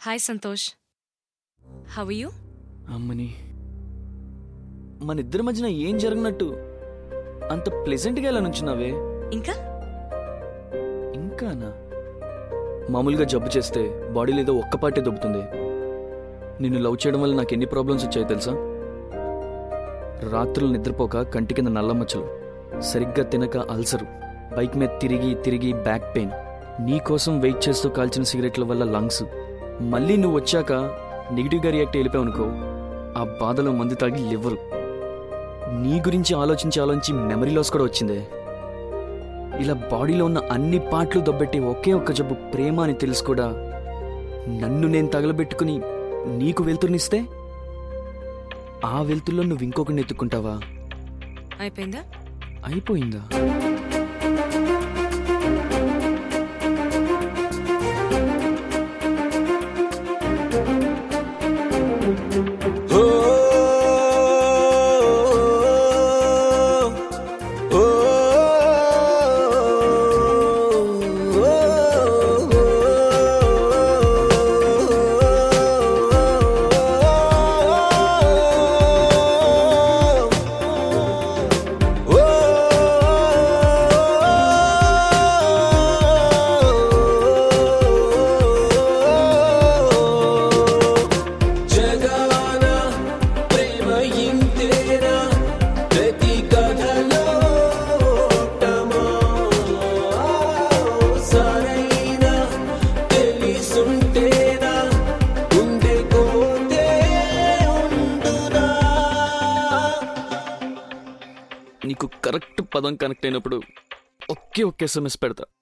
hi Santosh how you అమ్మని మన ఇద్దరి మధ్యన ఏం జరిగినట్టు అంత ప్లెజెంట్గా ఎలా నుంచున్నావే ఇంకా ఇంకానా మామూలుగా జబ్బు చేస్తే బాడీలో ఏదో ఒక్క పాటే దొబ్బుతుంది నిన్ను లవ్ చేయడం వల్ల నాకు ఎన్ని ప్రాబ్లమ్స్ వచ్చాయో తెలుసా రాత్రులు నిద్రపోక కంటి కింద నల్లమచ్చలు సరిగ్గా తినక అల్సరు బైక్ మీద తిరిగి తిరిగి బ్యాక్ పెయిన్ నీ కోసం వెయిట్ చేస్తూ కాల్చిన సిగరెట్ల వల్ల లంగ్స్ మళ్ళీ నువ్వు వచ్చాక నెగిటివ్గా రియాక్ట్ వెళ్ళిపోయావు అనుకో ఆ బాధలో మందు తాగి లివ్వరు నీ గురించి ఆలోచించి ఆలోచించి మెమరీ లాస్ కూడా వచ్చిందే ఇలా బాడీలో ఉన్న అన్ని పార్ట్లు దొబ్బెట్టి ఒకే ఒక్క జబ్బు ప్రేమ అని తెలుసు కూడా నన్ను నేను తగలబెట్టుకుని నీకు వెళ్తుర్నిస్తే ఆ వెళ్తుల్లో నువ్వు ఇంకొకరిని ఎత్తుకుంటావా అయిపోయిందా అయిపోయిందా జగవాన ప్రేమ ఇంతేనా ప్రతి కథలో ఓటమా సరైన తెలిసుంటేనా గుండె కోతే ఉండునా నీకు కరెక్ట్ పదం కనెక్ట్ అయినప్పుడు ఒకే ఒక్క ఎస్ఎంఎస్ పెడతా